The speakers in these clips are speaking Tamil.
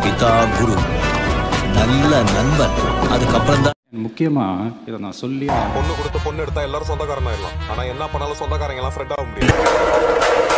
பிதா குரு நல்ல நண்பன் அதுக்கப்புறம் தான் முக்கியமாக இதை நான் சொல்லி பொண்ணு கொடுத்து பொண்ணு எடுத்தா எல்லாரும் சொந்தக்காரன் ஆயிடலாம் ஆனா என்ன பண்ணாலும் சொந்தக்காரங்க எல்லாம் ஃப்ரெண்ட் ஆக முடியும்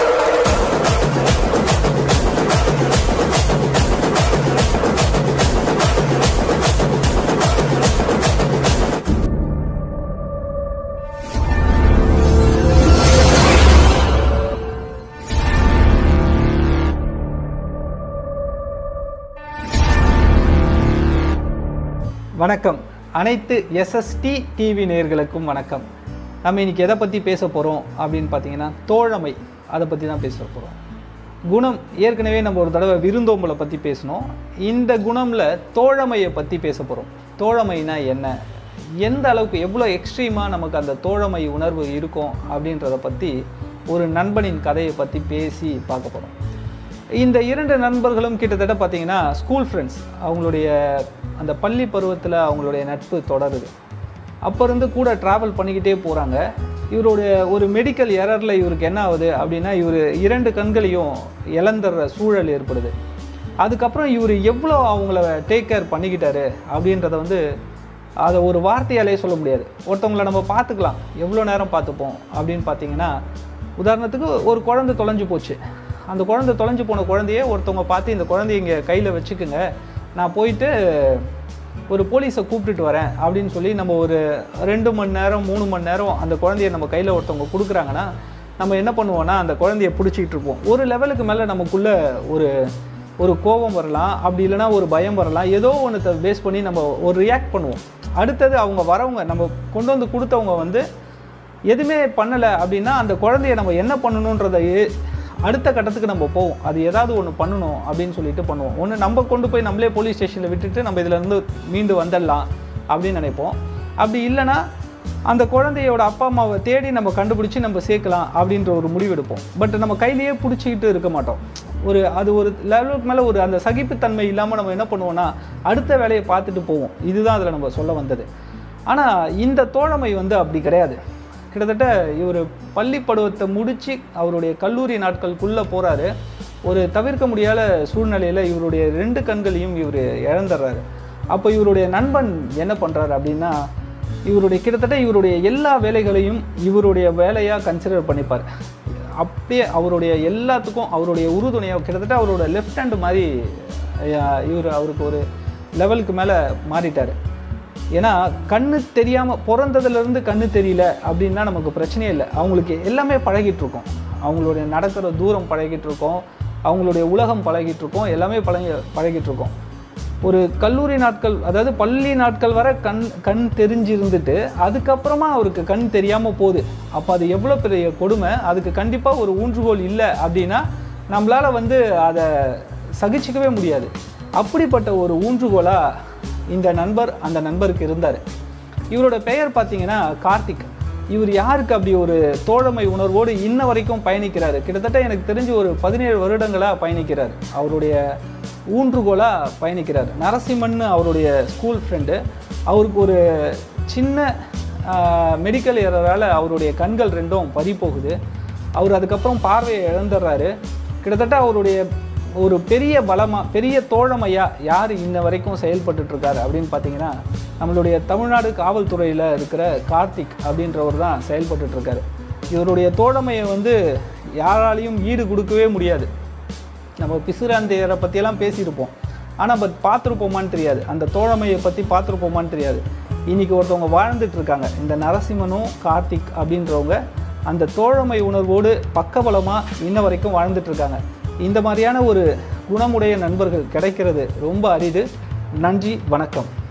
வணக்கம் அனைத்து எஸ்எஸ்டி டிவி நேயர்களுக்கும் வணக்கம் நம்ம இன்னைக்கு எதை பற்றி பேச போகிறோம் அப்படின்னு பார்த்தீங்கன்னா தோழமை அதை பற்றி தான் பேச போகிறோம் குணம் ஏற்கனவே நம்ம ஒரு தடவை விருந்தோம்பலை பற்றி பேசினோம் இந்த குணமில் தோழமையை பற்றி பேச போகிறோம் தோழமைனா என்ன எந்த அளவுக்கு எவ்வளோ எக்ஸ்ட்ரீமாக நமக்கு அந்த தோழமை உணர்வு இருக்கும் அப்படின்றத பற்றி ஒரு நண்பனின் கதையை பற்றி பேசி பார்க்க போகிறோம் இந்த இரண்டு நண்பர்களும் கிட்டத்தட்ட பார்த்தீங்கன்னா ஸ்கூல் ஃப்ரெண்ட்ஸ் அவங்களுடைய அந்த பள்ளி பருவத்தில் அவங்களுடைய நட்பு தொடருது அப்போ இருந்து கூட ட்ராவல் பண்ணிக்கிட்டே போகிறாங்க இவருடைய ஒரு மெடிக்கல் எரரில் இவருக்கு என்ன ஆகுது அப்படின்னா இவர் இரண்டு கண்களையும் இழந்துடுற சூழல் ஏற்படுது அதுக்கப்புறம் இவர் எவ்வளோ அவங்கள டேக் கேர் பண்ணிக்கிட்டாரு அப்படின்றத வந்து அதை ஒரு வார்த்தையாலே சொல்ல முடியாது ஒருத்தவங்கள நம்ம பார்த்துக்கலாம் எவ்வளோ நேரம் பார்த்துப்போம் அப்படின்னு பார்த்தீங்கன்னா உதாரணத்துக்கு ஒரு குழந்தை தொலைஞ்சு போச்சு அந்த குழந்தை தொலைஞ்சு போன குழந்தைய ஒருத்தவங்க பார்த்து இந்த குழந்தைய இங்கே கையில் வச்சுக்குங்க நான் போயிட்டு ஒரு போலீஸை கூப்பிட்டுட்டு வரேன் அப்படின்னு சொல்லி நம்ம ஒரு ரெண்டு மணி நேரம் மூணு மணி நேரம் அந்த குழந்தைய நம்ம கையில் ஒருத்தவங்க கொடுக்குறாங்கன்னா நம்ம என்ன பண்ணுவோம்னா அந்த குழந்தைய பிடிச்சிக்கிட்டு இருப்போம் ஒரு லெவலுக்கு மேலே நமக்குள்ள ஒரு ஒரு கோபம் வரலாம் அப்படி இல்லைன்னா ஒரு பயம் வரலாம் ஏதோ ஒன்றத்தை பேஸ் பண்ணி நம்ம ஒரு ரியாக்ட் பண்ணுவோம் அடுத்தது அவங்க வரவங்க நம்ம கொண்டு வந்து கொடுத்தவங்க வந்து எதுவுமே பண்ணலை அப்படின்னா அந்த குழந்தைய நம்ம என்ன பண்ணணுன்றதை ஏ- அடுத்த கட்டத்துக்கு நம்ம போவோம் அது ஏதாவது ஒன்று பண்ணணும் அப்படின்னு சொல்லிட்டு பண்ணுவோம் ஒன்று நம்ம கொண்டு போய் நம்மளே போலீஸ் ஸ்டேஷனில் விட்டுட்டு நம்ம இதுல இருந்து மீண்டு வந்துடலாம் அப்படின்னு நினைப்போம் அப்படி இல்லைன்னா அந்த குழந்தையோட அப்பா அம்மாவை தேடி நம்ம கண்டுபிடிச்சி நம்ம சேர்க்கலாம் அப்படின்ற ஒரு முடிவெடுப்போம் பட் நம்ம கையிலேயே பிடிச்சிக்கிட்டு இருக்க மாட்டோம் ஒரு அது ஒரு லெவலுக்கு மேலே ஒரு அந்த சகிப்புத்தன்மை இல்லாமல் நம்ம என்ன பண்ணுவோம்னா அடுத்த வேலையை பார்த்துட்டு போவோம் இதுதான் அதில் நம்ம சொல்ல வந்தது ஆனால் இந்த தோழமை வந்து அப்படி கிடையாது கிட்டத்தட்ட இவர் பள்ளி பருவத்தை முடித்து அவருடைய கல்லூரி நாட்களுக்குள்ளே போகிறாரு ஒரு தவிர்க்க முடியாத சூழ்நிலையில் இவருடைய ரெண்டு கண்களையும் இவர் இழந்துடுறாரு அப்போ இவருடைய நண்பன் என்ன பண்ணுறாரு அப்படின்னா இவருடைய கிட்டத்தட்ட இவருடைய எல்லா வேலைகளையும் இவருடைய வேலையாக கன்சிடர் பண்ணிப்பார் அப்படியே அவருடைய எல்லாத்துக்கும் அவருடைய உறுதுணையாக கிட்டத்தட்ட அவரோட லெஃப்ட் ஹேண்டு மாதிரி அஹ், இவர் அவருக்கு ஒரு லெவலுக்கு மேலே மாறிட்டார் ஏன்னா கண்ணு தெரியாமல் பிறந்ததுலேருந்து கண்ணு தெரியல அப்படின்னா நமக்கு பிரச்சனையே இல்லை அவங்களுக்கு எல்லாமே பழகிட்டு இருக்கோம் அவங்களுடைய நடக்கிற தூரம் பழகிட்டு இருக்கோம் அவங்களுடைய உலகம் பழகிட்டு இருக்கோம் எல்லாமே பழகி பழகிட்டு இருக்கோம் ஒரு கல்லூரி நாட்கள் அதாவது பள்ளி நாட்கள் வரை கண் கண் தெரிஞ்சிருந்துட்டு அதுக்கப்புறமா அவருக்கு கண் தெரியாமல் போகுது அப்போ அது எவ்வளோ பெரிய கொடுமை அதுக்கு கண்டிப்பாக ஒரு ஊன்றுகோல் இல்லை அப்படின்னா நம்மளால் வந்து அதை சகிச்சிக்கவே முடியாது அப்படிப்பட்ட ஒரு ஊன்றுகோலாக இந்த நண்பர் அந்த நண்பருக்கு இருந்தார் இவரோட பெயர் பார்த்தீங்கன்னா கார்த்திக் இவர் யாருக்கு அப்படி ஒரு தோழமை உணர்வோடு இன்ன வரைக்கும் பயணிக்கிறாரு கிட்டத்தட்ட எனக்கு தெரிஞ்சு ஒரு பதினேழு வருடங்களாக பயணிக்கிறார் அவருடைய ஊன்றுகோலாக பயணிக்கிறார் நரசிம்மன் அவருடைய ஸ்கூல் ஃப்ரெண்டு அவருக்கு ஒரு சின்ன மெடிக்கல் ஏறரால் அவருடைய கண்கள் ரெண்டும் பறி போகுது அவர் அதுக்கப்புறம் பார்வையை இழந்துடுறாரு கிட்டத்தட்ட அவருடைய ஒரு பெரிய பலமாக பெரிய தோழமையாக யார் இன்ன வரைக்கும் செயல்பட்டுட்டு இருக்காரு அப்படின்னு பார்த்தீங்கன்னா நம்மளுடைய தமிழ்நாடு காவல்துறையில் இருக்கிற கார்த்திக் அப்படின்றவர் தான் செயல்பட்டுட்டு இருக்காரு இவருடைய தோழமையை வந்து யாராலையும் ஈடு கொடுக்கவே முடியாது நம்ம பிசுராந்தையரை பற்றியெல்லாம் பேசியிருப்போம் ஆனால் பட் பார்த்துருப்போமான்னு தெரியாது அந்த தோழமையை பற்றி பார்த்துருப்போமான்னு தெரியாது இன்றைக்கி ஒருத்தவங்க வாழ்ந்துட்டு இருக்காங்க இந்த நரசிம்மனும் கார்த்திக் அப்படின்றவங்க அந்த தோழமை உணர்வோடு பக்கபலமாக இன்ன வரைக்கும் வாழ்ந்துட்டு இருக்காங்க இந்த மாதிரியான ஒரு குணமுடைய நண்பர்கள் கிடைக்கிறது ரொம்ப அரிது நன்றி வணக்கம்